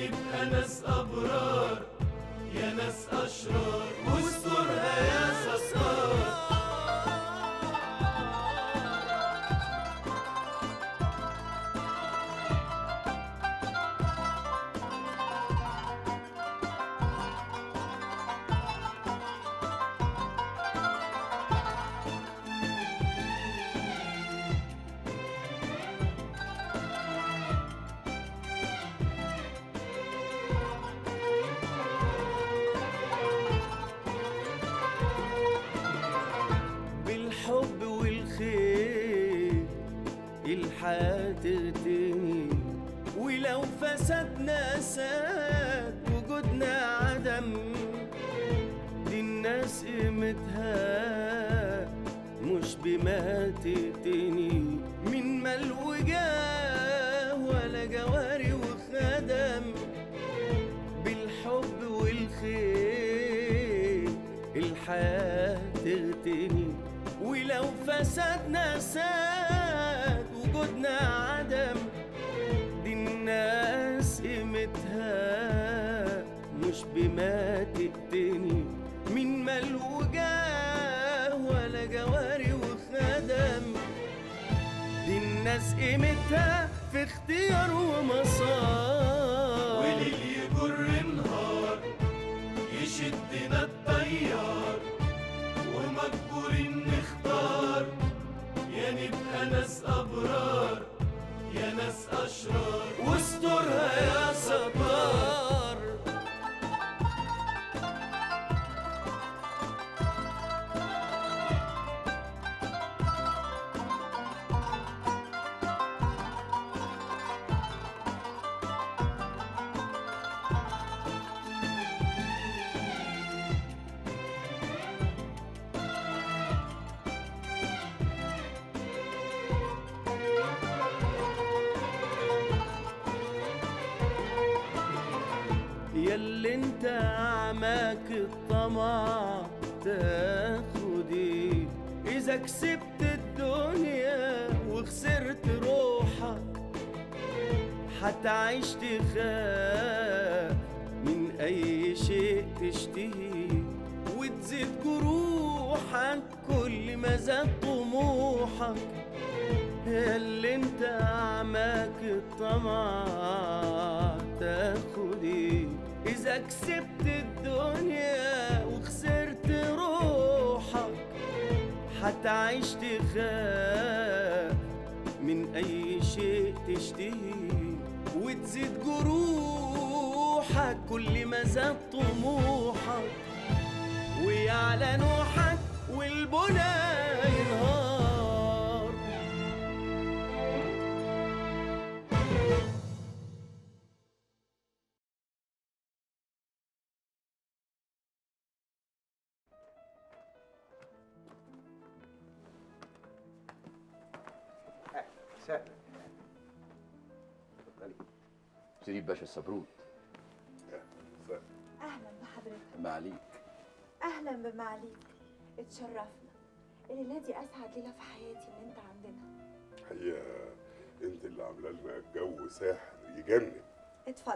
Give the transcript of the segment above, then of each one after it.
نبقى ناس أبرار يا ناس أشرار واسترها يا ستار بالحب والخير الحياة تغتني ولو فسدنا ساد وجودنا عدم دي الناس قيمتها مش بما تقتني من مال وجاه ولا جواري وخدم بالحب والخير الحياة تغتني ولو فسدنا ساد وجودنا عدم دي الناس قيمتها مش بما تقتني من مال وجاه ولا جواري وخدم دي الناس قيمتها في اختيار ومسار وليل يجر نهار يشدنا الطيار ومجبورين نختار يا نبقى ناس أبرار يا ناس أشرار واسترها يا ستار ياللي انت عماك الطمع تاخدي اذا كسبت الدنيا وخسرت روحك هتعيش تخاف من اي شيء تشتهي وتزيد جروحك كل ما زاد طموحك اللي انت عماك الطمع تاخدي اذا كسبت الدنيا وخسرت روحك هتعيش تخاف من اي شيء تشتهي وتزيد جروحك كل ما زاد طموحك ويعلى نوحك والبنى ينهار سهلا اتفضلي شريف باشا السبروت اهلا بحضرتك معاليك اهلا بمعاليك اتشرفنا الليله دي اسعد ليله في حياتي ان انت عندنا الحقيقه انت اللي عامله لنا الجو ساحر يجنن اتفضل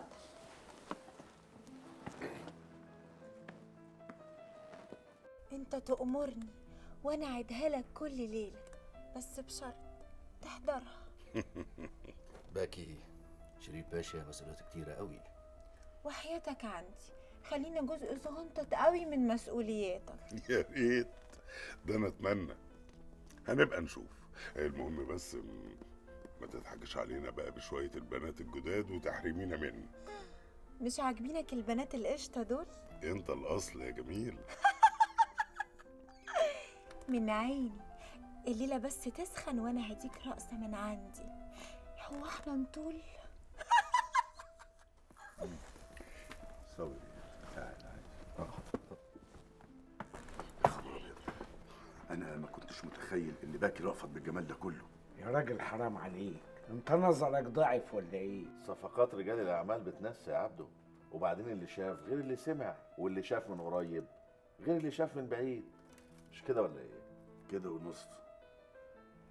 انت تأمرني وانا اعيدها لك كل ليله بس بشرط تحضرها باكي شريف باشا مسؤوليات كتيرة قوي وحياتك عندي خلينا جزء صغنطط قوي من مسؤولياتك يا ريت ده انا اتمنى هنبقى نشوف المهم بس م- ما تضحكش علينا بقى بشويه البنات الجداد وتحرمينا منه مش عاجبينك البنات القشطه دول انت الاصل يا جميل من عيني الليله بس تسخن وانا هديك رقصه من عندي هو احنا نطول صبري انا ما كنتش متخيل ان باكي رأفت بالجمال ده كله يا راجل حرام عليك انت نظرك ضعف ولا ايه صفقات رجال الاعمال بتنسى يا عبده وبعدين اللي شاف غير اللي سمع واللي شاف من قريب غير اللي شاف من بعيد مش كده ولا ايه كده ونص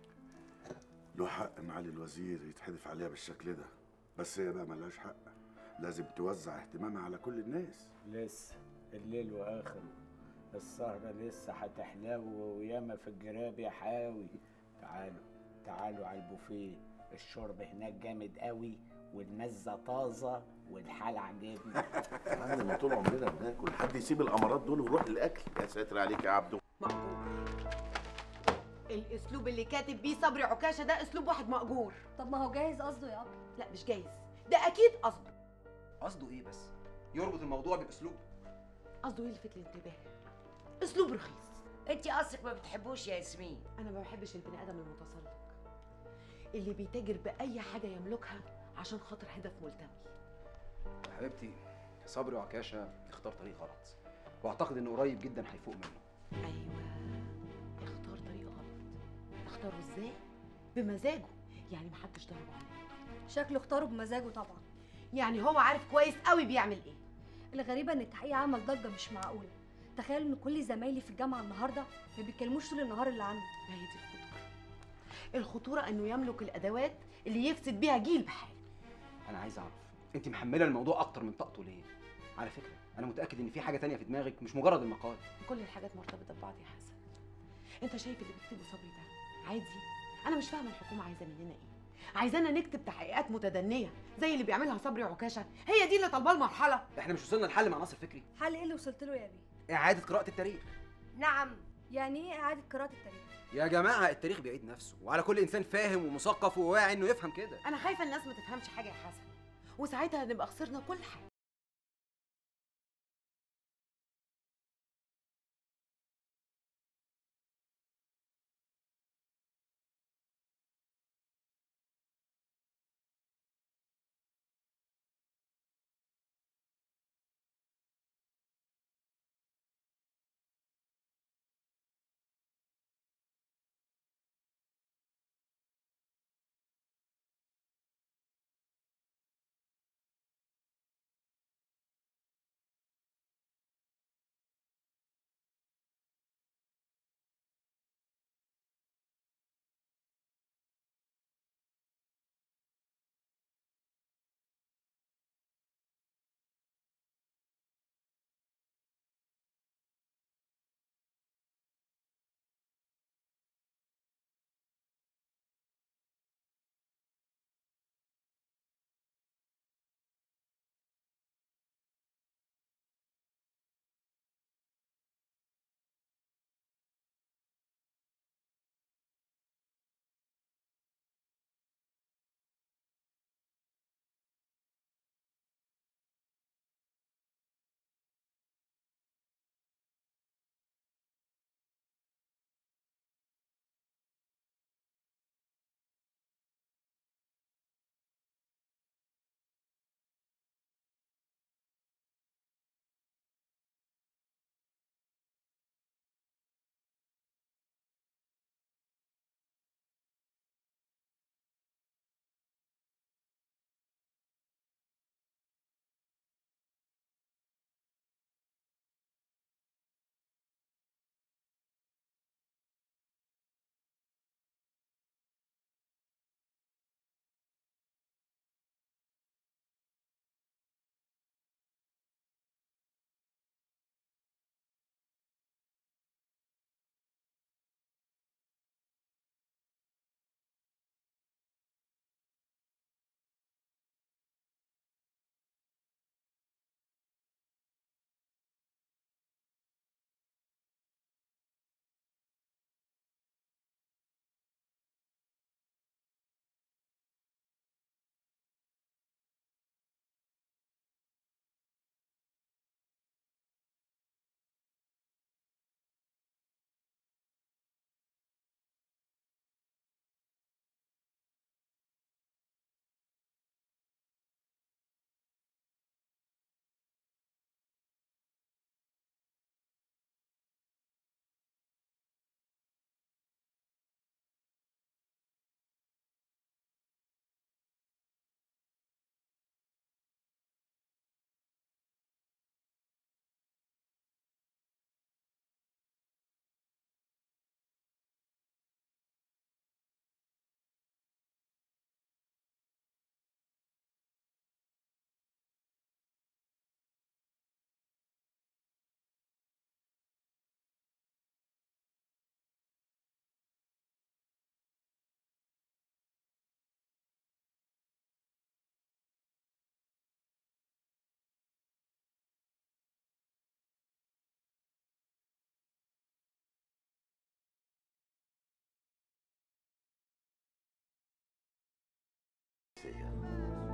له حق معالي الوزير يتحدف عليها بالشكل ده بس هي بقى ملهاش حق لازم توزع اهتمامها على كل الناس لسه الليل واخره السهرة لسه هتحلو وياما في الجراب يا حاوي تعالوا تعالوا على البوفيه الشرب هناك جامد قوي والمزة طازة والحال عجبني يا عم ما طول عمرنا بناكل حد يسيب الامارات دول ويروح للاكل يا ساتر عليك يا عبده مأجور الاسلوب اللي كاتب بيه صبري عكاشه ده اسلوب واحد مأجور طب ما هو جايز قصده يا ابا لا مش جايز ده اكيد قصده قصده ايه بس يربط الموضوع بالاسلوب قصده يلفت الانتباه اسلوب رخيص انت اصلك ما بتحبوش يا ياسمين انا ما بحبش البني ادم المتسلق اللي بيتاجر باي حاجه يملكها عشان خاطر هدف ملتوي يا حبيبتي صبري وعكاشه اختار طريق غلط واعتقد انه قريب جدا هيفوق منه ايوه اختار طريق غلط اختاره ازاي بمزاجه يعني محدش ضربه عليه شكله اختاره بمزاجه طبعا يعني هو عارف كويس قوي بيعمل ايه الغريبة ان التحقيق عمل ضجة مش معقولة تخيل ان كل زمايلي في الجامعة النهاردة ما بيتكلموش طول النهار اللي عنه ما هي دي الخطوره الخطوره انه يملك الادوات اللي يفسد بيها جيل بحاله انا عايز اعرف انت محمله الموضوع اكتر من طاقته ليه على فكره انا متاكد ان في حاجه تانية في دماغك مش مجرد المقال كل الحاجات مرتبطه ببعض يا حسن انت شايف اللي بيكتبه صبري ده عادي انا مش فاهمه الحكومه عايزه مننا ايه عايزانا نكتب تحقيقات متدنيه زي اللي بيعملها صبري عكاشه هي دي اللي طالباه المرحله احنا مش وصلنا لحل مع ناصر فكري حل ايه اللي وصلت له يا بيه اعاده قراءه التاريخ نعم يعني ايه اعادة قراءة التاريخ يا جماعه التاريخ بيعيد نفسه وعلى كل انسان فاهم ومثقف وواعي انه يفهم كده انا خايفه الناس ما تفهمش حاجه يا حسن وساعتها هنبقى خسرنا كل حاجه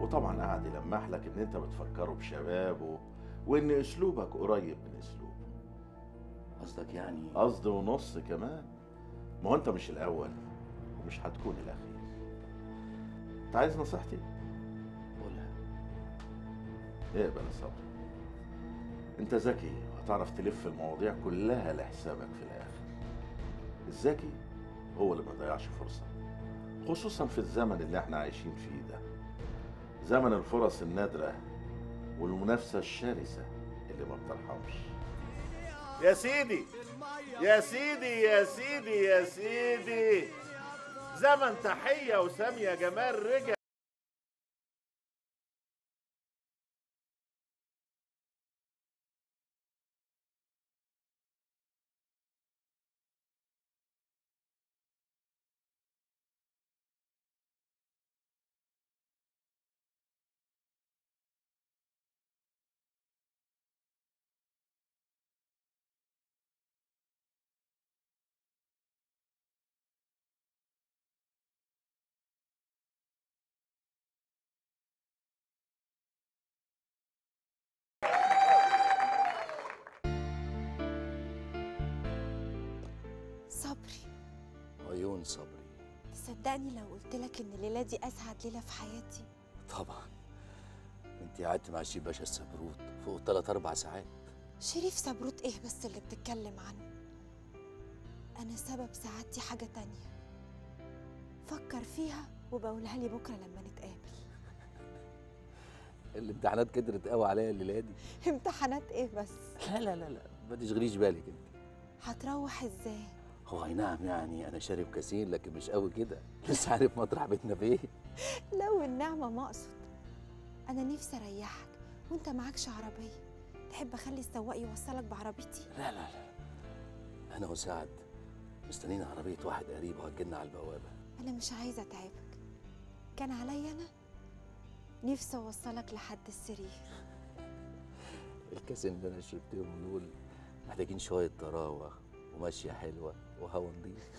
وطبعا قعد يلمح لك ان انت بتفكره بشبابه وان اسلوبك قريب من اسلوبه قصدك يعني قصد ونص كمان ما هو انت مش الاول ومش هتكون الاخير انت عايز نصيحتي قولها اقبل يا صبري انت ذكي وهتعرف تلف المواضيع كلها لحسابك في الاخر الذكي هو اللي ما يضيعش فرصه خصوصا في الزمن اللي احنا عايشين فيه ده زمن الفرص النادره والمنافسه الشرسه اللي ما بترحمش يا سيدي يا سيدي يا سيدي يا سيدي زمن تحية وسامية جمال رجع صبري عيون صبري تصدقني لو قلت لك ان الليله دي اسعد ليله في حياتي طبعا انت قعدت مع الشيخ باشا السبروت فوق ثلاث اربع ساعات شريف سبروت ايه بس اللي بتتكلم عنه انا سبب سعادتي حاجه تانية فكر فيها وبقولها لي بكره لما نتقابل الامتحانات كترت قوي عليا الليله دي امتحانات ايه بس لا لا لا لا ما تشغليش بالك انت هتروح ازاي هو اي نعم يعني انا شارب كاسين لكن مش قوي كده لسه عارف مطرح بيتنا فين لو النعمه ما اقصد انا نفسي اريحك وانت معكش عربيه تحب اخلي السواق يوصلك بعربيتي لا لا لا انا وسعد مستنيين عربيه واحد قريب وهتجيلنا على البوابه انا مش عايزه اتعبك كان عليا انا نفسي اوصلك لحد السرير الكاسين اللي انا شربتهم دول محتاجين شويه طراوه وماشيه حلوه وهوا نضيف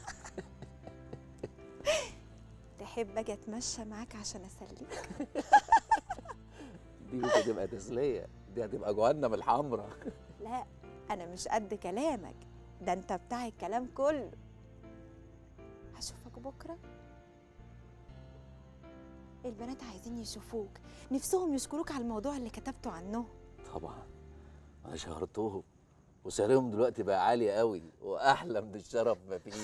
تحب اجي اتمشى معاك عشان اسليك دي مش هتبقى تسليه دي هتبقى جهنم الحمراء لا انا مش قد كلامك ده انت بتاع الكلام كله هشوفك بكره البنات عايزين يشوفوك نفسهم يشكروك على الموضوع اللي كتبته عنهم طبعا انا شهرتهم وسعرهم دلوقتي بقى عالي قوي واحلى من الشرف مفيش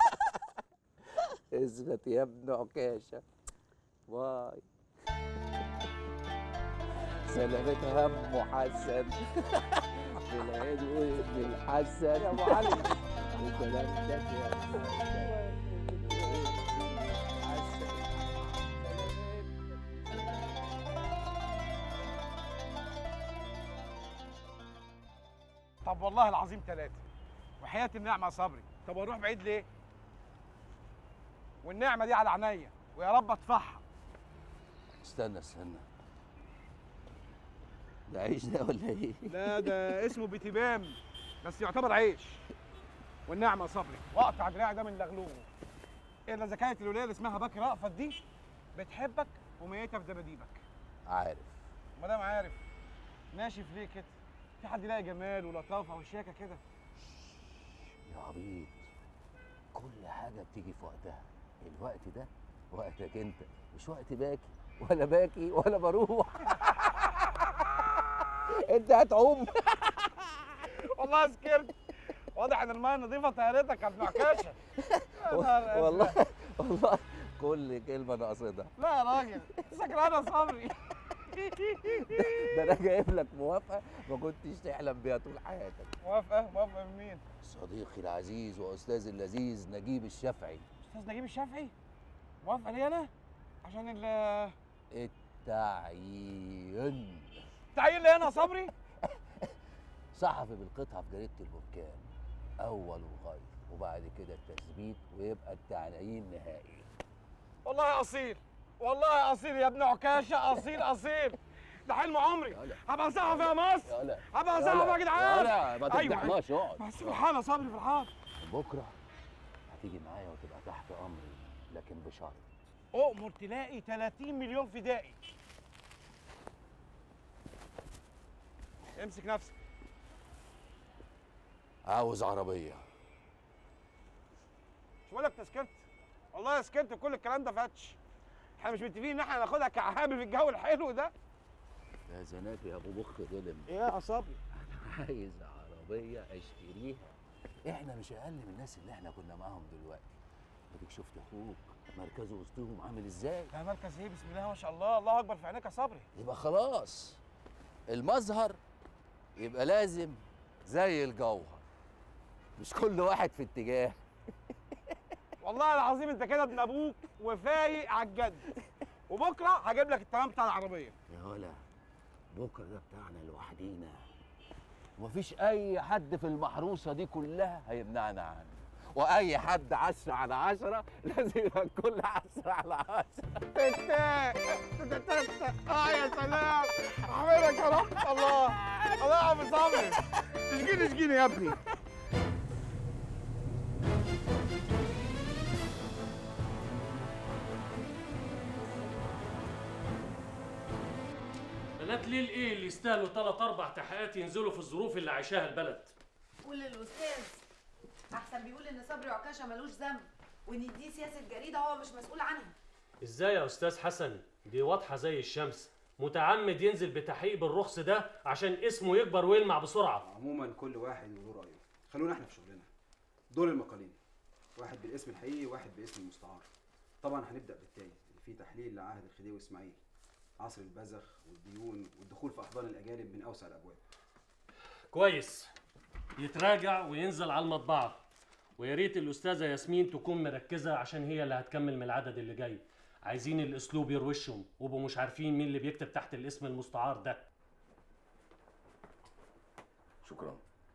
اثبت يا ابن عكاشه باي سلامة هم حسن بالعيد وابن الحسن يا ابو علي وسلامتك يا حسن طب والله العظيم ثلاثة وحياة النعمة يا صبري طب اروح بعيد ليه؟ والنعمة دي على عينيا ويا رب اطفحها استنى استنى ده عيش ده ولا ايه؟ لا ده اسمه بتبام بس يعتبر عيش والنعمة يا صبري واقطع دراعي ده من لغلوغه الا اذا كانت الولايه اللي اسمها بكر رأفت دي بتحبك وميتة في دباديبك عارف ما دام عارف ناشف ليه كده؟ في حد يلاقي جمال ولطافه وشياكه كده يا عبيط كل حاجة بتيجي في وقتها الوقت ده وقتك انت مش وقت باكي ولا باكي ولا بروح انت هتعوم والله سكرت واضح ان المايه النظيفه طيرتك يا ابن عكاشه والله والله كل كلمة انا قصدها لا يا راجل سكران يا صبري ده انا جايب لك موافقة ما كنتش تحلم بيها طول حياتك موافقه موافقه من مين؟ صديقي العزيز واستاذ اللذيذ نجيب الشافعي استاذ نجيب الشافعي موافقه لي انا؟ عشان ال التعيين تعيين لي انا يا صبري؟ صحفي بالقطعة في جريدة البركان أول وغاية وبعد كده التثبيت ويبقى التعيين نهائي والله يا اصيل والله يا اصيل يا ابن عكاشه اصيل اصيل ده حلم عمري هبقى صحفي يا مصر يلا هبقى صحفي يا جدعان يلا ما أيوة، تفتحناش أيوة. اقعد بس سبحان الله صبري في الحاضر بكرة هتيجي معايا وتبقى تحت أمري لكن بشرط اؤمر تلاقي 30 مليون فدائي امسك نفسك عاوز عربيه مش بقول لك تسكت والله سكت كل الكلام ده فاتش احنا مش متفقين ان احنا ناخدها كعهابي في الجو الحلو ده يا زناتي يا ابو مخ ظلم ايه يا صبري عايز عربيه اشتريها احنا مش اقل من الناس اللي احنا كنا معاهم دلوقتي اديك شفت اخوك مركزه وسطهم عامل ازاي ده مركز ايه بسم الله ما شاء الله الله اكبر في عينيك يا صبري يبقى خلاص المظهر يبقى لازم زي الجوهر مش كل واحد في اتجاه والله العظيم انت كده ابن ابوك وفايق على الجد وبكره هجيب لك التمام بتاع العربيه يا ولا بكره ده بتاعنا لوحدينا ومفيش اي حد في المحروسه دي كلها هيمنعنا عنه واي حد عشرة على عشرة لازم يبقى الكل عشرة على عشرة اه يا سلام احمدك يا رب الله الله يا عم صبري اشجيني اشجيني يا ابني بنات ليل ايه اللي يستاهلوا ثلاث اربع تحقيقات ينزلوا في الظروف اللي عايشاها البلد قول للاستاذ احسن بيقول ان صبري عكاشه ملوش ذنب وان دي سياسه جريده هو مش مسؤول عنها ازاي يا استاذ حسن دي واضحه زي الشمس متعمد ينزل بتحقيق بالرخص ده عشان اسمه يكبر ويلمع بسرعه عموما كل واحد وله رايه خلونا احنا في شغلنا دول المقالين واحد بالاسم الحقيقي وواحد باسم المستعار طبعا هنبدا بالتالي اللي فيه تحليل لعهد الخديوي اسماعيل عصر البذخ والديون والدخول في احضان الاجانب من اوسع الابواب كويس يتراجع وينزل على المطبعه ويا ريت الاستاذه ياسمين تكون مركزه عشان هي اللي هتكمل من العدد اللي جاي عايزين الاسلوب يروشهم ويبقوا مش عارفين مين اللي بيكتب تحت الاسم المستعار ده شكرا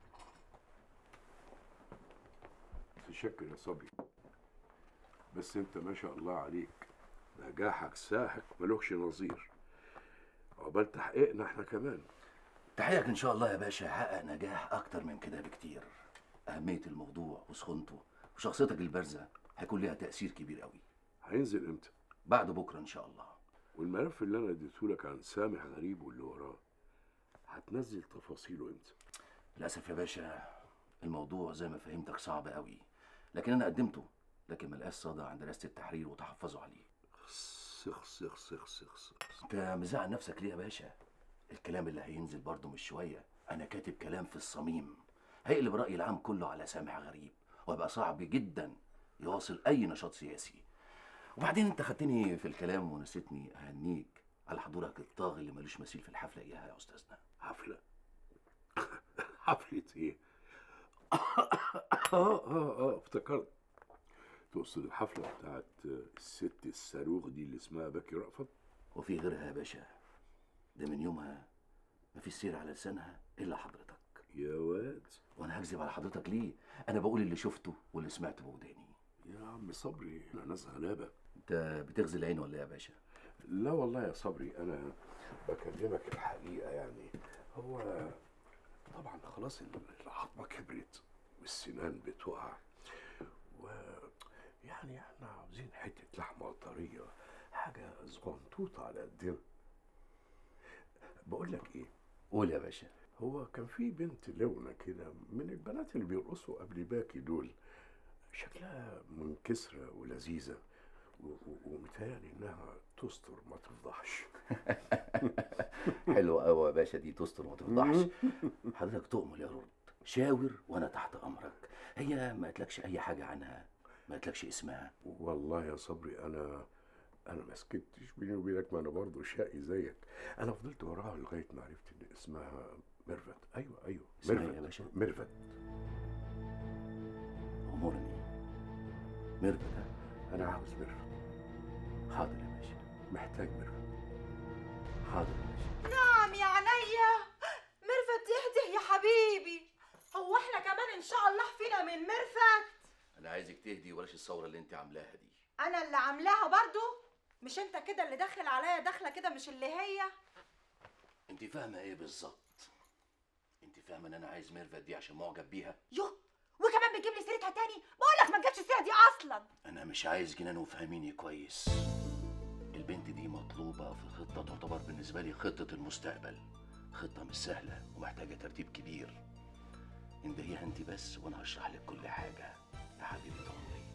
تشكر يا صبري بس انت ما شاء الله عليك نجاحك ساحق ملوكش نظير عقبال تحقيقنا احنا كمان تحقيقك ان شاء الله يا باشا هيحقق نجاح اكتر من كده بكتير اهميه الموضوع وسخونته وشخصيتك البارزه هيكون ليها تاثير كبير قوي هينزل امتى بعد بكره ان شاء الله والملف اللي انا اديتهولك عن سامح غريب واللي وراه هتنزل تفاصيله امتى للاسف يا باشا الموضوع زي ما فهمتك صعب قوي لكن انا قدمته لكن ما لقاش صدى عند رئاسه التحرير وتحفظوا عليه سخ سخ سخ سخ سخ انت مزعل نفسك ليه يا باشا الكلام اللي هينزل برضه مش شويه انا كاتب كلام في الصميم هيقلب الراي العام كله على سامح غريب وهيبقى صعب جدا يواصل اي نشاط سياسي وبعدين انت خدتني في الكلام ونسيتني اهنيك على حضورك الطاغي اللي ملوش مثيل في الحفله اياها يا استاذنا حفله حفله ايه اه اه اه افتكرت تقصد الحفله بتاعت الست الصاروخ دي اللي اسمها باكي رأفت وفي غيرها يا باشا ده من يومها مفيش سير على لسانها الا حضرتك يا واد وانا هكذب على حضرتك ليه انا بقول اللي شفته واللي سمعته بوداني يا عم صبري احنا ناس غلابه انت بتغزي العين ولا ايه يا باشا لا والله يا صبري انا بكلمك الحقيقه يعني هو طبعا خلاص العظمه كبرت والسنان بتقع و يعني احنا عاوزين حته لحمه طريه حاجه صغنطوطه على قدنا بقول لك ايه قول يا باشا هو كان في بنت لونة كده من البنات اللي بيرقصوا قبل باكي دول شكلها منكسرة ولذيذة و- و- ومتهيألي إنها تستر ما تفضحش حلوة قوي يا باشا دي تستر وما تفضحش حضرتك تؤمر يا رد شاور وانا تحت امرك هي ما قالتلكش اي حاجه عنها ما قالتلكش اسمها والله يا صبري أنا أنا ما سكتش بيني وبينك ما أنا برضه شقي زيك أنا فضلت وراها لغاية ما عرفت إن اسمها ميرفت أيوه أيوه اسمها إيه ميرفت يا باشا؟ ميرفت امرني ميرفت ها؟ أنا عاوز ميرفت حاضر يا باشا محتاج ميرفت حاضر يا باشا نعم يا عينيا ميرفت تهده يا حبيبي هو احنا كمان ان شاء الله فينا من ميرفت انا عايزك تهدي ولاش الثوره اللي انت عاملاها دي انا اللي عاملاها برضو مش انت كده اللي داخل عليا داخله كده مش اللي هي انت فاهمه ايه بالظبط انت فاهمه ان انا عايز ميرفت دي عشان معجب بيها يوه وكمان بتجيب لي سيرتها تاني بقول لك ما تجيبش السيره دي اصلا انا مش عايز جنان وفهميني كويس البنت دي مطلوبه في خطه تعتبر بالنسبه لي خطه المستقبل خطة مش سهلة ومحتاجة ترتيب كبير اندهيها انت بس وانا هشرح لك كل حاجة يا حبيبة عمري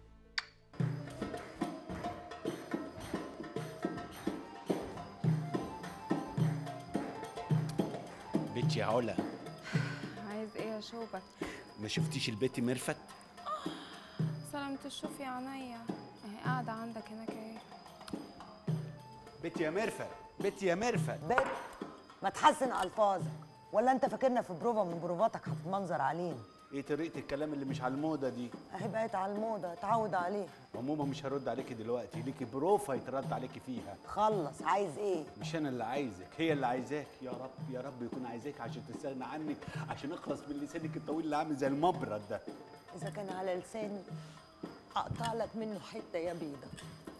بيت يا علا عايز ايه يا شوبك ما شفتيش البيت مرفت سلامة الشوف يا عينيا اهي قاعدة عندك هناك اهي بيت يا مرفت بيت يا مرفت بيت ما تحسن الفاظك ولا انت فاكرنا في بروفا من بروفاتك هتتمنظر علينا ايه طريقة الكلام اللي مش على الموضة دي اهي بقت على الموضه اتعود عليها عموما مش هرد عليكي دلوقتي ليكي بروفا يترد عليكي فيها خلص عايز ايه مش انا اللي عايزك هي اللي عايزاك يا رب يا رب يكون عايزاك عشان تستغنى عنك عشان اخلص من لسانك الطويل اللي عامل زي المبرد ده اذا كان على لساني اقطع لك منه حته يا بيضه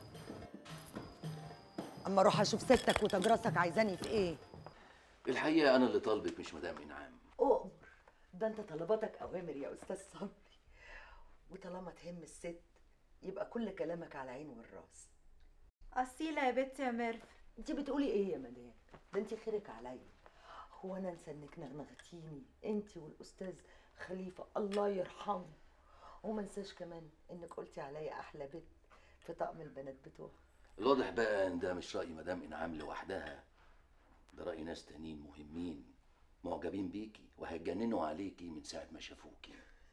اما اروح اشوف ستك وتجرسك عايزاني في ايه الحقيقة انا اللي طالبك مش مدام انعام اؤمر ده انت طلباتك اوامر يا استاذ صبري وطالما تهم الست يبقى كل كلامك على العين والراس أصيلة يا بنت يا ميرف انت بتقولي ايه يا مدام ده انت خيرك عليا هو انا انسى انك نغنغتيني انت والاستاذ خليفه الله يرحمه وما انساش كمان انك قلتي عليا احلى بنت في طقم البنات بتوعك الواضح بقى ان ده مش رأي مدام انعام لوحدها ده رأي ناس تانيين مهمين معجبين بيكي وهيتجننوا عليكي من ساعة ما شافوكي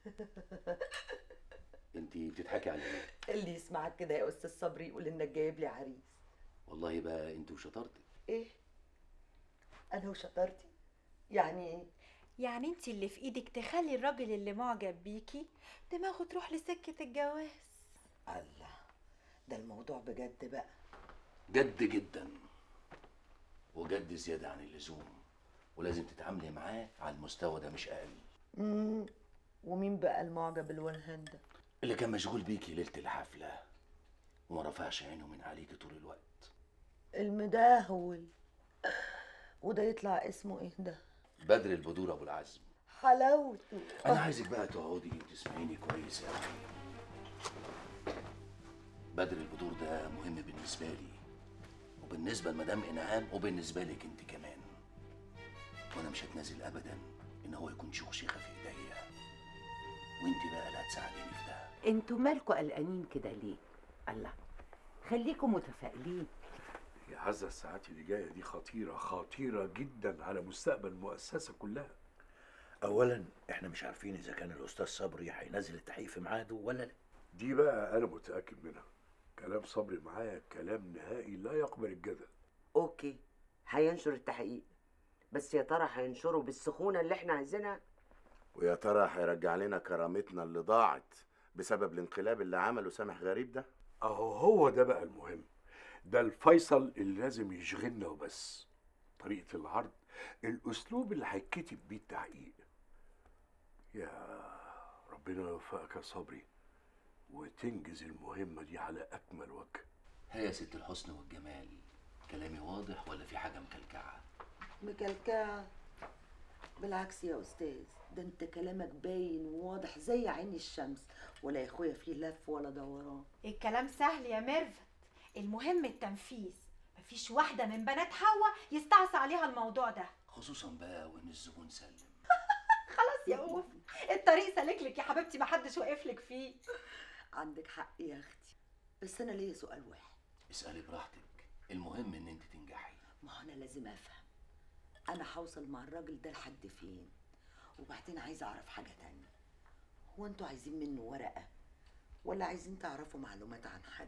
انت بتضحكي على ايه؟ اللي يسمعك كده يا استاذ صبري يقول انك جايب لي عريس والله بقى انت وشطارتك ايه انا وشطارتي يعني ايه يعني انت اللي في ايدك تخلي الراجل اللي معجب بيكي دماغه تروح لسكة الجواز الله ده الموضوع بجد بقى جد جدا وجد زيادة عن اللزوم ولازم تتعاملي معاه على المستوى ده مش أقل مم. ومين بقى المعجب الولهان ده اللي كان مشغول بيكي ليلة الحفلة وما رفعش عينه من عليكي طول الوقت المداهول وده يطلع اسمه ايه ده بدر البدور أبو العزم حلاوته أنا عايزك بقى تقعدي تسمعيني كويس أوي بدر البدور ده مهم بالنسبة لي وبالنسبة لمدام إنعام وبالنسبة لك أنت كمان وأنا مش هتنازل أبدا إن هو يكون شيخة في إيديا وأنت بقى اللي هتساعديني في ده انتوا مالكوا قلقانين كده ليه؟ الله خليكم متفائلين يا عزة الساعات اللي جاية دي خطيرة خطيرة جدا على مستقبل المؤسسة كلها اولا احنا مش عارفين اذا كان الاستاذ صبري هينزل التحقيق في ميعاده ولا لا دي بقى أنا متأكد منها كلام صبري معايا كلام نهائي لا يقبل الجدل اوكي هينشر التحقيق بس يا ترى هينشره بالسخونه اللي احنا عايزينها ويا ترى هيرجع لنا كرامتنا اللي ضاعت بسبب الانقلاب اللي عمله سامح غريب ده أهو هو ده بقى المهم ده الفيصل اللي لازم يشغلنا وبس طريقة العرض الأسلوب اللي هيتكتب بيه التحقيق يا ربنا يوفقك يا صبري وتنجز المهمة دي على أكمل وجه هي ست الحسن والجمال كلامي واضح ولا في حاجة مكلكعة مكلكعة بالعكس يا استاذ ده انت كلامك باين وواضح زي عين الشمس ولا يا اخويا فيه لف ولا دوران الكلام سهل يا ميرفت المهم التنفيذ مفيش واحدة من بنات حوا يستعصى عليها الموضوع ده خصوصا بقى وإن الزبون سلم خلاص يا أوف الطريق سالك لك يا حبيبتي محدش واقف لك فيه عندك حق يا اختي بس انا ليا سؤال واحد اسألي براحتك المهم إن أنت تنجحي ما هو انا لازم افهم انا هوصل مع الراجل ده لحد فين وبعدين عايزه اعرف حاجه تانية هو انتوا عايزين منه ورقه ولا عايزين تعرفوا معلومات عن حد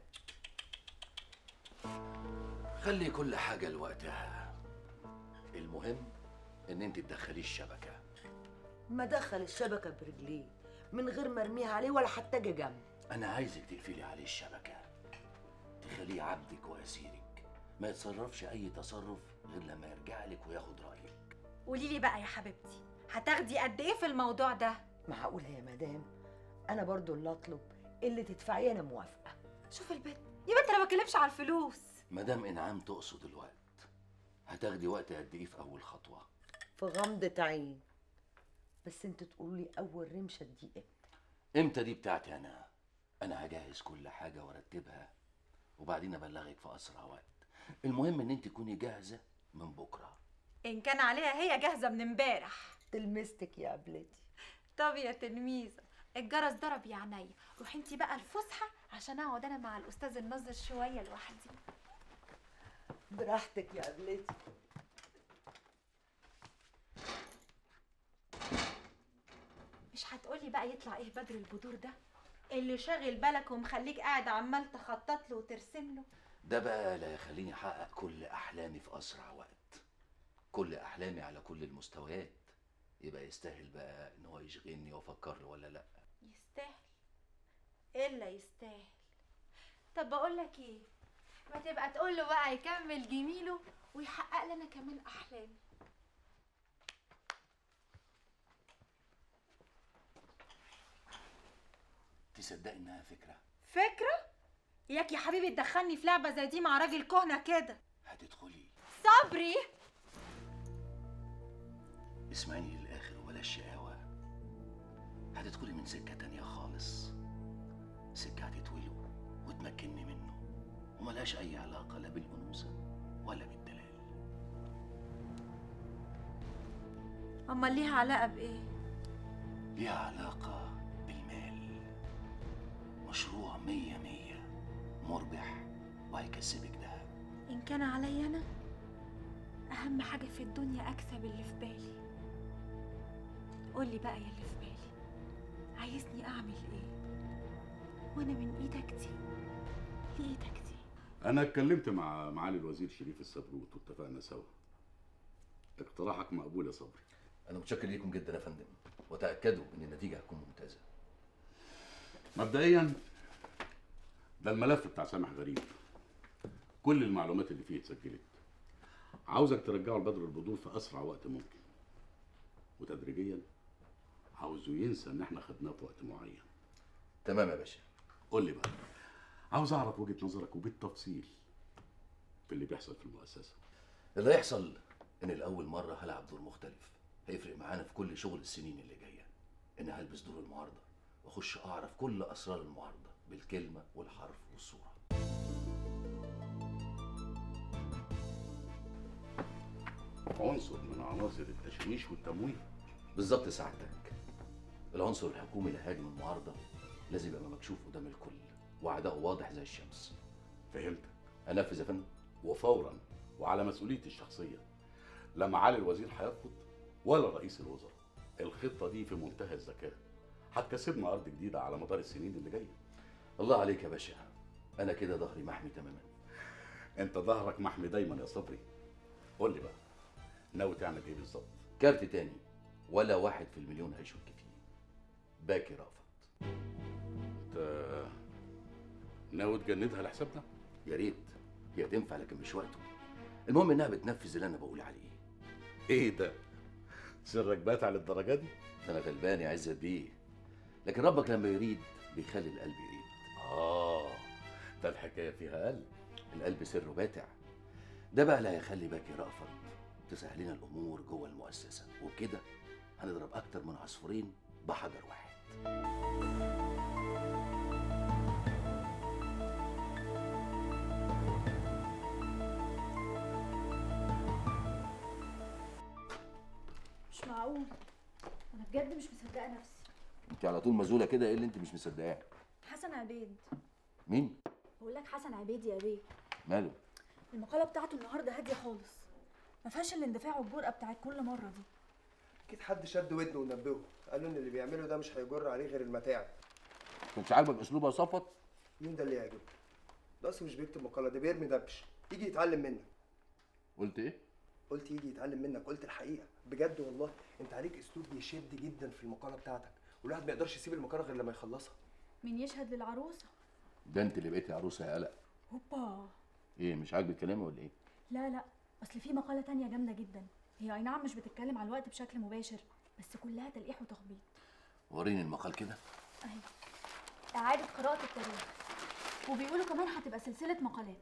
خلي كل حاجة لوقتها المهم إن أنت تدخلي الشبكة ما دخل الشبكه برجليه من غير ما ارميها عليه ولا حتى اجي جنبه أنا عايزك تقفلي عليه الشبكة تخليه عبدك وأسيرك ما يتصرفش أي تصرف غير لما يرجع لك وياخد رأيك قولي لي بقى يا حبيبتي هتاخدي قد ايه في الموضوع ده معقوله يا مدام انا برضو اللي اطلب اللي تدفعيه انا موافقه شوف البنت يا بنت انا ما بتكلمش على الفلوس مدام إنعام تقصد الوقت هتاخدي وقت قد إيه في أول خطوة في غمضه عين بس انتوا تقولوا لي اول رمشه دي امتى إمتى دي بتاعتي أنا أنا هجهز كل حاجة وأرتبها وبعدين أبلغك في أسرع وقت المهم إن أنت تكوني جاهزة من بكرة ان كان عليها هي جاهزه من امبارح تلمستك يا قبلتي طب يا تلميذه الجرس ضرب يا عينيا روحي انتي بقى الفسحه عشان اقعد انا مع الاستاذ الناظر شويه لوحدي براحتك يا قبلتي مش هتقولي بقى يطلع ايه بدر البدور ده اللي شاغل بالك ومخليك قاعد عمال تخطط له وترسم له ده بقى اللي هيخليني احقق كل احلامي في اسرع وقت كل احلامي على كل المستويات يبقى يستاهل بقى ان هو يشغلني وافكر له ولا لا يستاهل الا يستاهل طب بقول لك ايه ما تبقى تقول له بقى يكمل جميله ويحقق لنا كمان احلامي تصدقي انها فكره فكره ياك يا حبيبي تدخلني في لعبه زي دي مع راجل كهنه كده هتدخلي صبري اسمعيني للاخر ولا الشقاوه هتدخلي من سكه تانية خالص سكه هتتولوا وتمكنني منه وملهاش اي علاقه لا بالانوثه ولا بالدلال امال ليها علاقه بايه ليها علاقه بالمال مشروع مية مية مربح وهيكسبك دهب ان كان عليا انا اهم حاجه في الدنيا اكسب اللي في بالي قولي بقى يا اللي في بالي عايزني اعمل ايه وانا من ايدك دي لايدك دي انا اتكلمت مع معالي الوزير شريف السبروت واتفقنا سوا اقتراحك مقبول يا صبري انا متشكر ليكم جدا يا فندم وتاكدوا ان النتيجه هتكون ممتازه مبدئيا ده الملف بتاع سامح غريب كل المعلومات اللي فيه اتسجلت عاوزك ترجعه لبدر البدور في اسرع وقت ممكن وتدريجيا عاوزه ينسى ان احنا خدناه في وقت معين تمام يا باشا قول لي بقى عاوز اعرف وجهه نظرك وبالتفصيل في اللي بيحصل في المؤسسه اللي هيحصل ان الاول مره هلعب دور مختلف هيفرق معانا في كل شغل السنين اللي جايه ان هلبس دور المعارضه واخش اعرف كل اسرار المعارضه بالكلمه والحرف والصوره عنصر من عناصر التشويش والتمويه بالظبط سعادتك العنصر الحكومي اللي هاجم المعارضه لازم يبقى مكشوف قدام الكل وعداؤه واضح زي الشمس فهمتك انفذ يا فندم وفورا وعلى مسؤوليتي الشخصيه لا معالي الوزير هيرفض ولا رئيس الوزراء الخطه دي في منتهى الذكاء هتكسبنا ارض جديده على مدار السنين اللي جايه الله عليك يا باشا انا كده ظهري محمي تماما انت ظهرك محمي دايما يا صبري قول لي بقى ناوي تعمل ايه بالظبط كارت تاني ولا واحد في المليون هيشك فيه باكي رافض انت ناوي تجندها لحسابنا يا ريت هي تنفع لكن مش وقته المهم انها بتنفذ اللي انا بقول عليه ايه ده سرك باتع للدرجه دي انا غلبان يا عزت بيه لكن ربك لما يريد بيخلي القلب يريد اه ده الحكايه فيها قلب القلب سره باتع ده بقى اللي هيخلي باكي رأفت تسهل لنا الامور جوه المؤسسه وبكده هنضرب اكتر من عصفورين بحجر واحد مش معقول انا بجد مش مصدقه نفسي انت على طول مزوله كده ايه اللي انت مش مصدقاه حسن عبيد مين بقول لك حسن عبيد يا بيه ماله المقاله بتاعته النهارده هاديه خالص ما فيهاش الاندفاع والجرأه بتاعت كل مره دي اكيد حد شد ودنه ونبهه قال له ان اللي بيعمله ده مش هيجر عليه غير المتاعب كنتش عاجبك اسلوبها صفت مين ده اللي يعجبه ده اصلا مش بيكتب مقاله ده بيرمي دبش يجي يتعلم منك قلت ايه قلت يجي يتعلم منك قلت الحقيقه بجد والله انت عليك اسلوب يشد جدا في المقاله بتاعتك والواحد ما يقدرش يسيب المقاله غير لما يخلصها مين يشهد للعروسه ده انت اللي بقيتي عروسه يا قلق هوبا ايه مش عاجبك كلامي ولا ايه لا لا اصل في مقاله تانية جامده جدا هي اي نعم مش بتتكلم على الوقت بشكل مباشر بس كلها تلقيح وتخبيط وريني المقال كده اهي اعاده قراءه التاريخ وبيقولوا كمان هتبقى سلسله مقالات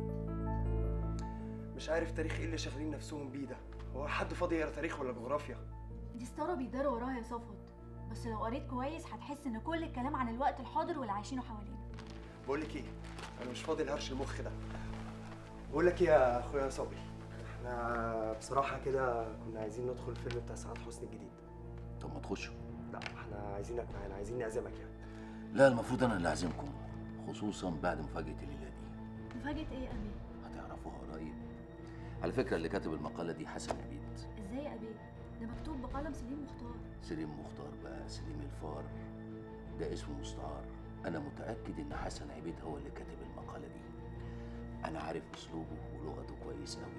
مش عارف تاريخ ايه اللي شاغلين نفسهم بيه ده هو حد فاضي يقرا تاريخ ولا جغرافيا دي ستاره بيداروا وراها يا صفوت بس لو قريت كويس هتحس ان كل الكلام عن الوقت الحاضر واللي عايشينه حوالينا بقول لك ايه انا مش فاضي لهرش المخ ده بقول لك ايه يا اخويا صبري احنا بصراحه كده كنا عايزين ندخل الفيلم بتاع سعاد حسني الجديد طب ما تخشوا لا احنا عايزينك معانا عايزين نعزمك يعني لا المفروض انا اللي اعزمكم خصوصا بعد مفاجاه الليله دي مفاجأة ايه يا أمين؟ هتعرفوها قريب على فكره اللي كاتب المقاله دي حسن عبيد ازاي يا أبي؟ ده مكتوب بقلم سليم مختار سليم مختار بقى سليم الفار ده اسمه مستعار انا متاكد ان حسن عبيد هو اللي كاتب المقاله دي انا عارف اسلوبه ولغته كويس قوي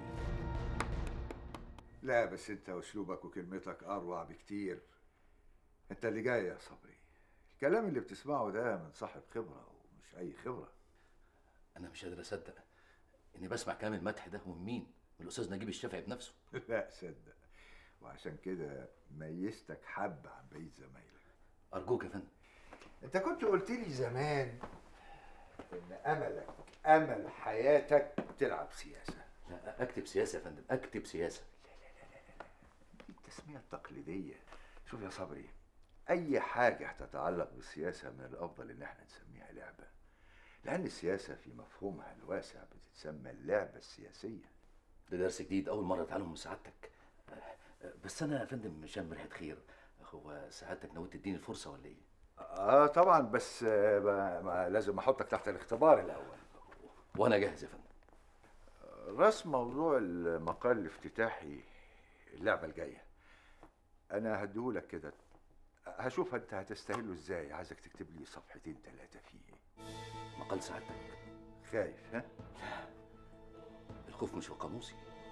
لا بس انت اسلوبك وكلمتك اروع بكتير انت اللي جاي يا صبري الكلام اللي بتسمعه ده من صاحب خبره ومش اي خبره انا مش قادر اصدق اني بسمع كلام المدح ده من مين من الاستاذ نجيب الشافعي بنفسه لا صدق وعشان كده ميزتك حبه عن بقيه زمايلك ارجوك يا فندم انت كنت قلت لي زمان ان املك امل حياتك تلعب سياسه لا اكتب سياسه يا فندم اكتب سياسه التسميه التقليديه شوف يا صبري اي حاجه هتتعلق بالسياسه من الافضل ان احنا نسميها لعبه لان السياسه في مفهومها الواسع بتتسمى اللعبه السياسيه ده درس جديد اول مره اتعلمه من سعادتك أه، بس انا يا فندم مشان ريحه خير هو سعادتك ناوي تديني الفرصه ولا ايه اه طبعا بس آه ما ما لازم احطك تحت الاختبار الاول وانا جاهز يا فندم راس موضوع المقال الافتتاحي اللعبه الجايه انا هديهولك كده هشوف انت هتستهله ازاي عايزك تكتب لي صفحتين ثلاثه فيه مقال سعادتك خايف ها الخوف مش في قاموسي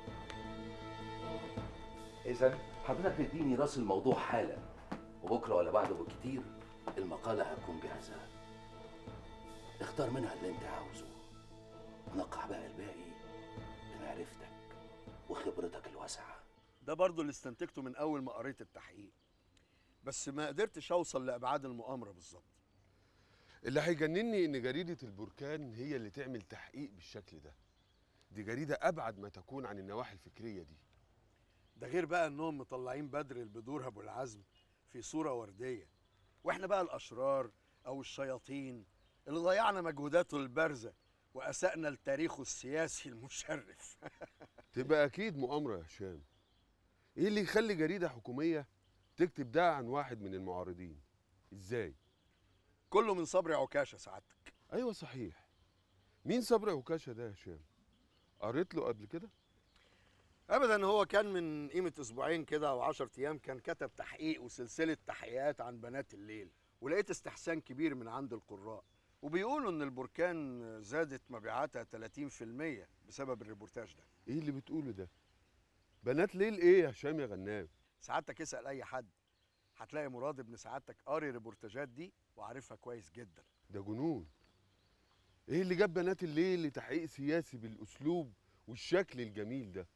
اذا حضرتك تديني راس الموضوع حالا وبكره ولا بعده بالكتير المقاله هتكون جاهزه اختار منها اللي انت عاوزه ونقع بقى الباقي بمعرفتك وخبرتك الواسعه ده برضو اللي استنتجته من اول ما قريت التحقيق بس ما قدرتش اوصل لابعاد المؤامره بالظبط اللي هيجنني ان جريده البركان هي اللي تعمل تحقيق بالشكل ده دي جريده ابعد ما تكون عن النواحي الفكريه دي ده غير بقى انهم مطلعين بدر البدور ابو العزم في صوره ورديه واحنا بقى الاشرار او الشياطين اللي ضيعنا مجهوداته البارزه واسأنا لتاريخه السياسي المشرف تبقى اكيد مؤامره يا هشام ايه اللي يخلي جريده حكوميه تكتب ده عن واحد من المعارضين ازاي كله من صبري عكاشه سعادتك ايوه صحيح مين صبري عكاشه ده يا هشام قريت له قبل كده ابدا هو كان من قيمه اسبوعين كده او 10 ايام كان كتب تحقيق وسلسله تحقيقات عن بنات الليل ولقيت استحسان كبير من عند القراء وبيقولوا ان البركان زادت مبيعاتها 30% بسبب الريبورتاج ده ايه اللي بتقوله ده بنات ليل ايه يا هشام يا غنام سعادتك اسال اي حد هتلاقي مراد ابن سعادتك قاري الريبورتاجات دي وعارفها كويس جدا ده جنون ايه اللي جاب بنات الليل لتحقيق سياسي بالاسلوب والشكل الجميل ده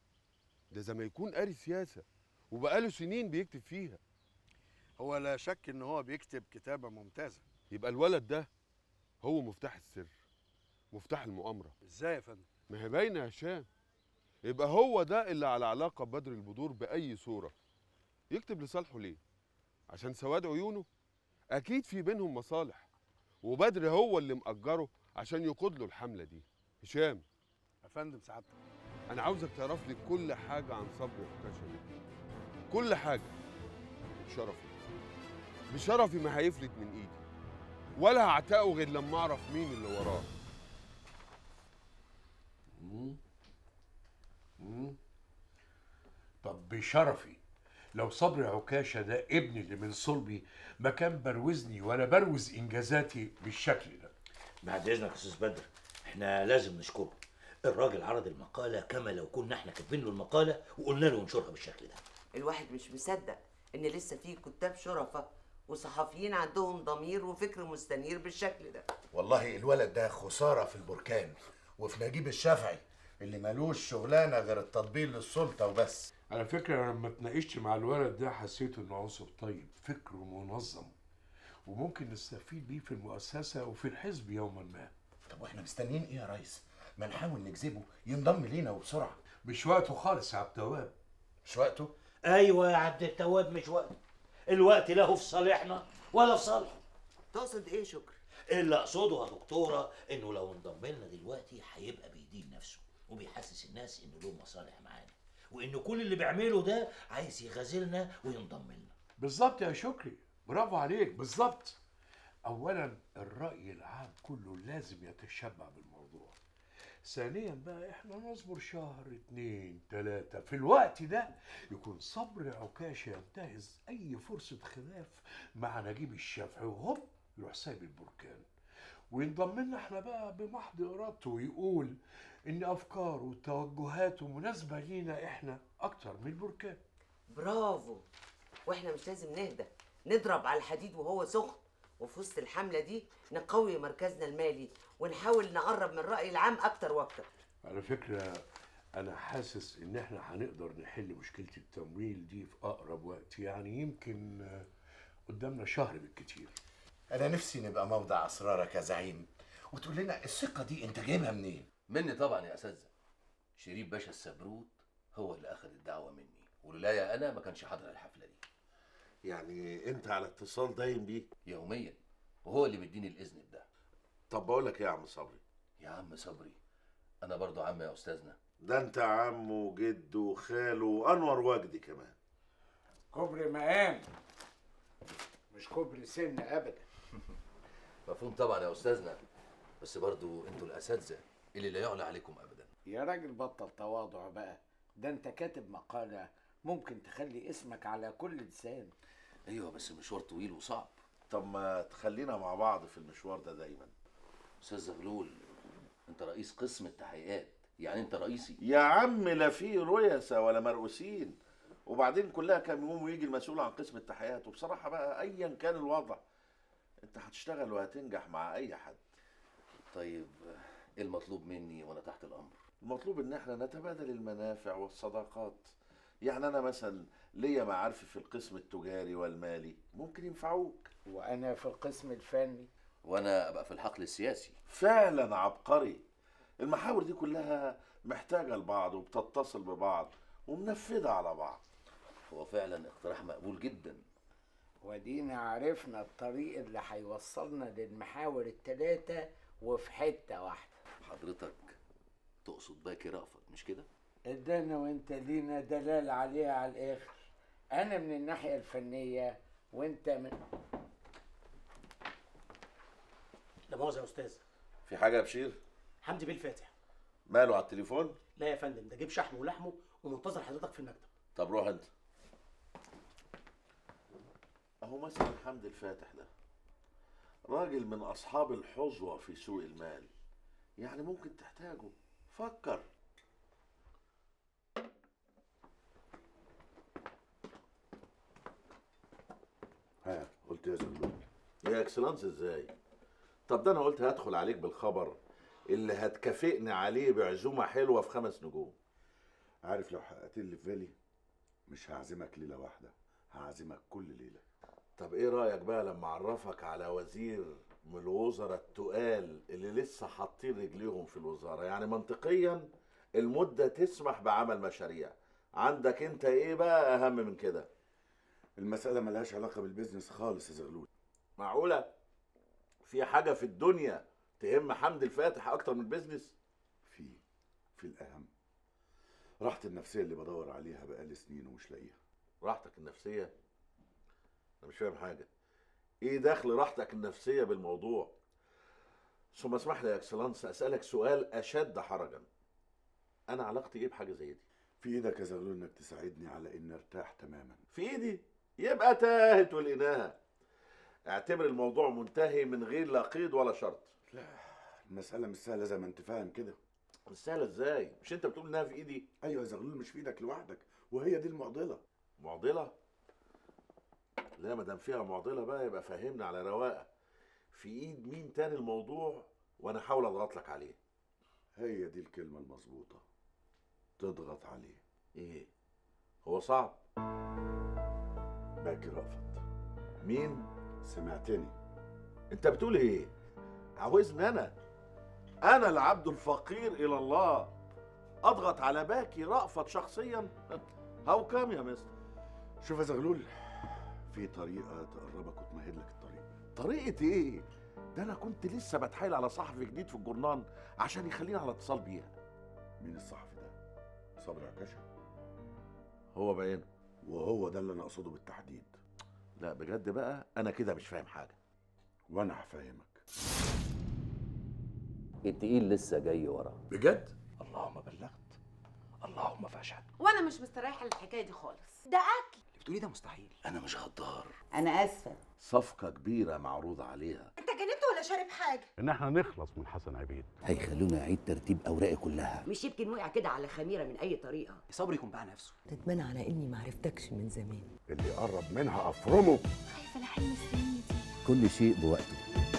ده زي ما يكون قاري سياسه وبقاله سنين بيكتب فيها هو لا شك ان هو بيكتب كتابه ممتازه يبقى الولد ده هو مفتاح السر مفتاح المؤامره ازاي يا فندم ما هي باينه يا هشام يبقى هو ده اللي على علاقه ببدر البدور باي صوره يكتب لصالحه ليه عشان سواد عيونه اكيد في بينهم مصالح وبدر هو اللي مأجره عشان يقود له الحمله دي هشام يا فندم سعادتك انا عاوزك تعرف لي كل حاجه عن صبري عكاشه ده كل حاجه بشرفي بشرفي ما هيفلت من ايدي ولا هعتقه غير لما اعرف مين اللي وراه مم. مم. طب بشرفي لو صبري عكاشة ده ابني اللي من صلبي ما كان بروزني ولا بروز إنجازاتي بالشكل ده بعد اذنك يا استاذ بدر احنا لازم نشكره الراجل عرض المقاله كما لو كنا احنا كاتبين له المقاله وقلنا له ينشرها بالشكل ده الواحد مش مصدق ان لسه في كتاب شرفاء وصحفيين عندهم ضمير وفكر مستنير بالشكل ده والله الولد ده خسارة في البركان وفي نجيب الشافعي اللي ملوش شغلانة غير التطبيل للسلطة وبس على فكرة لما اتناقشت مع الولد ده حسيت إنه عنصر طيب فكره منظم وممكن نستفيد بيه في المؤسسة وفي الحزب يوما ما طب واحنا مستنيين ايه يا ريس؟ ما نحاول نجذبه ينضم لينا وبسرعة مش وقته خالص يا عبد التواب مش وقته؟ ايوه يا عبد التواب مش وقته الوقت لا في صالحنا ولا في صالحه تقصد ايه شكر اللي اقصده يا دكتوره انه لو انضم لنا دلوقتي هيبقى بيدين نفسه وبيحسس الناس انه له مصالح معانا وان كل اللي بيعمله ده عايز يغازلنا وينضم لنا بالظبط يا شكري برافو عليك بالظبط اولا الراي العام كله لازم يتشبع بالموضوع ثانيا بقى احنا نصبر شهر اتنين تلاتة في الوقت ده يكون صبر عكاشة ينتهز اي فرصة خلاف مع نجيب الشافعي وهوب يروح سايب البركان وينضم لنا احنا بقى بمحض ارادته ويقول ان افكاره وتوجهاته مناسبة لينا احنا اكتر من البركان برافو واحنا مش لازم نهدى نضرب على الحديد وهو سخن وفي وسط الحملة دي نقوي مركزنا المالي ونحاول نقرب من الرأي العام أكتر وأكتر على فكرة أنا حاسس إن إحنا هنقدر نحل مشكلة التمويل دي في أقرب وقت يعني يمكن آه، قدامنا شهر بالكتير انا نفسي نبقى موضع اسرارك يا زعيم وتقول لنا الثقه دي انت جايبها منين مني طبعا يا اساتذه شريف باشا السبروت هو اللي اخذ الدعوه مني ولولايا انا ما كانش حاضر الحفله دي يعني انت على اتصال دايم بيه يوميا وهو اللي بيديني الاذن بده طب بقول لك ايه يا عم صبري يا عم صبري انا برضو عم يا استاذنا ده انت عم وجد وخال وانور وجدي كمان كوبري مقام مش كوبري سن ابدا مفهوم طبعا يا استاذنا بس برضو انتوا الاساتذه اللي لا يعلى عليكم ابدا يا راجل بطل تواضع بقى ده انت كاتب مقالة ممكن تخلي اسمك على كل لسان ايوه بس مشوار طويل وصعب طب ما تخلينا مع بعض في المشوار ده دايما استاذ زغلول انت رئيس قسم التحقيقات يعني انت رئيسي يا عم لا في رؤساء ولا مرؤوسين وبعدين كلها كام يوم ويجي المسؤول عن قسم التحيات وبصراحه بقى ايا كان الوضع انت هتشتغل وهتنجح مع اي حد طيب ايه المطلوب مني وانا تحت الامر المطلوب ان احنا نتبادل المنافع والصداقات يعني انا مثلا ليا معارفي في القسم التجاري والمالي ممكن ينفعوك وانا في القسم الفني وانا ابقى في الحقل السياسي فعلا عبقري المحاور دي كلها محتاجة لبعض وبتتصل ببعض ومنفذة على بعض هو فعلا اقتراح مقبول جدا ودينا عرفنا الطريق اللي هيوصلنا للمحاور التلاتة وفي حتة واحدة حضرتك تقصد باكي رأفت مش كده ادانا وانت لينا دلال عليها على الاخر انا من الناحية الفنية وانت من لا مؤاخذة يا استاذ في حاجة يا بشير حمدي بيه الفاتح ماله على التليفون لا يا فندم ده جيب شحمه ولحمه ومنتظر حضرتك في المكتب طب روح انت اهو مثلا حمد الفاتح ده راجل من اصحاب الحظوة في سوق المال يعني ممكن تحتاجه فكر ها قلت يا زغلول يا اكسلانس ازاي طب ده انا قلت هدخل عليك بالخبر اللي هتكافئني عليه بعزومه حلوه في خمس نجوم عارف لو حققت اللي في بالي مش هعزمك ليله واحده هعزمك كل ليله طب ايه رايك بقى لما اعرفك على وزير من الوزراء التقال اللي لسه حاطين رجليهم في الوزاره يعني منطقيا المده تسمح بعمل مشاريع عندك انت ايه بقى اهم من كده المساله ملهاش علاقه بالبيزنس خالص يا زغلول معقوله في حاجه في الدنيا تهم حمد الفاتح اكتر من البيزنس في في الاهم راحتي النفسيه اللي بدور عليها بقالي سنين ومش لاقيها راحتك النفسيه انا مش فاهم حاجه ايه دخل راحتك النفسيه بالموضوع ثم اسمح لي يا اكسلانس اسالك سؤال اشد حرجا انا علاقتي ايه بحاجه زي دي في ايدك يا زغلول انك تساعدني على اني ارتاح تماما في ايدي يبقى تاهت ولقيناها اعتبر الموضوع منتهي من غير لا قيد ولا شرط لا المساله مش سهله زي ما انت فاهم كده مش سهله ازاي مش انت بتقول انها في ايدي ايوه يا زغلول مش في ايدك لوحدك وهي دي المعضله معضله لا ما دام فيها معضله بقى يبقى فهمنا على رواقه في ايد مين تاني الموضوع وانا احاول اضغط لك عليه هي دي الكلمه المظبوطه تضغط عليه ايه هو صعب باكي رأفت مين سمعتني انت بتقول ايه عاوزني انا انا العبد الفقير الى الله اضغط على باكي رأفت شخصيا هاو كام يا مستر شوف يا زغلول في طريقه تقربك وتمهد لك الطريق طريقة ايه؟ ده انا كنت لسه بتحايل على صحفي جديد في الجورنان عشان يخليني على اتصال بيها مين الصحفي ده صبري عكاشة هو بعينه وهو ده اللي انا اقصده بالتحديد لا بجد بقى انا كده مش فاهم حاجه وانا هفهمك التقيل لسه جاي ورا بجد اللهم بلغت اللهم فاشهد وانا مش مستريحه للحكايه دي خالص ده اكل اللي بتقوليه ده مستحيل انا مش غدار انا اسفه صفقه كبيره معروض عليها انت جننت ولا شارب حاجه ان احنا نخلص من حسن عبيد هيخلوني اعيد ترتيب اوراقي كلها مش يمكن وقع كده على خميره من اي طريقه صبري يكون باع نفسه ندمان على اني معرفتكش من زمان اللي يقرب منها افرمه خايفه لحلم السنين دي كل شيء بوقته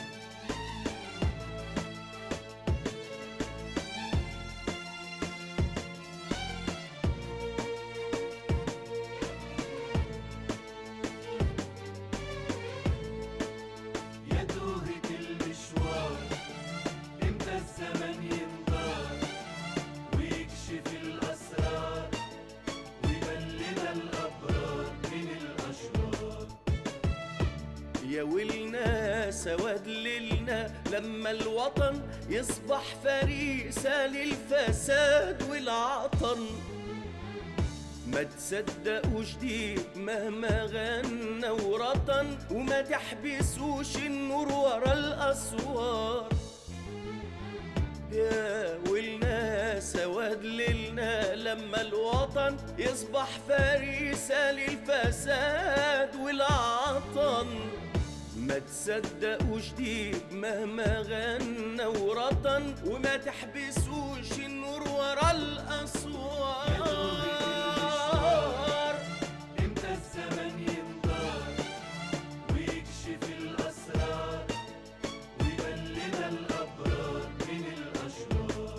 يا توهة المشوار امتى الزمن ينضار ويكشف الاسرار ويبلنا الابرار من الاشرار يا ويلنا سواد ليلنا لما الوطن يصبح فريسة للفساد والعطن ما تصدقوش دي مهما غنى ورطن وما تحبسوش النور ورا الاسوار يا ويلنا سواد ليلنا لما الوطن يصبح فريسة للفساد والعطن ما تصدقوش دي مهما غنى ورطن وما تحبسوش النور ورا الاسوار امتى الزمن ينضار ويكشف الاسرار ويبلنا الابرار من الاشرار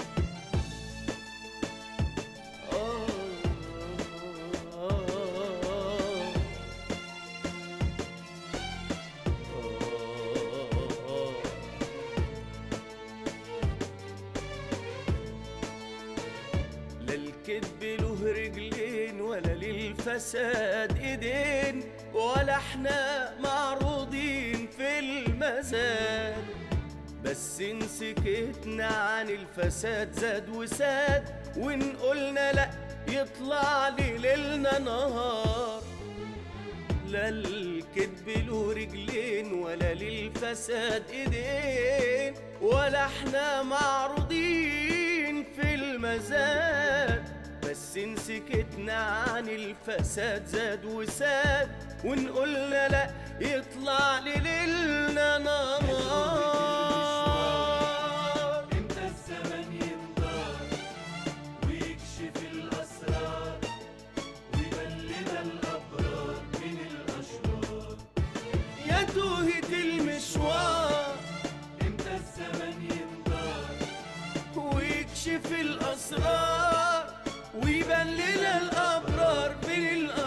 لا الكذب له رجلين ولا للفساد ايدين ولا احنا معروضين في المزاد بس ان سكتنا عن الفساد زاد وساد وان قلنا لا يطلع لي ليلنا نهار لا الكذب له رجلين ولا للفساد ايدين ولا احنا معروضين في المزاد بس ان سكتنا عن الفساد زاد وساد وان قلنا لا يطلع ليلنا نهار امتى الزمن ينضار ويكشف الاسرار ويبلنا الابرار من الاشرار يا توهة المشوار امتى الزمن ينضار ويكشف الأسرار ويبان لنا الأبرار من الأسرار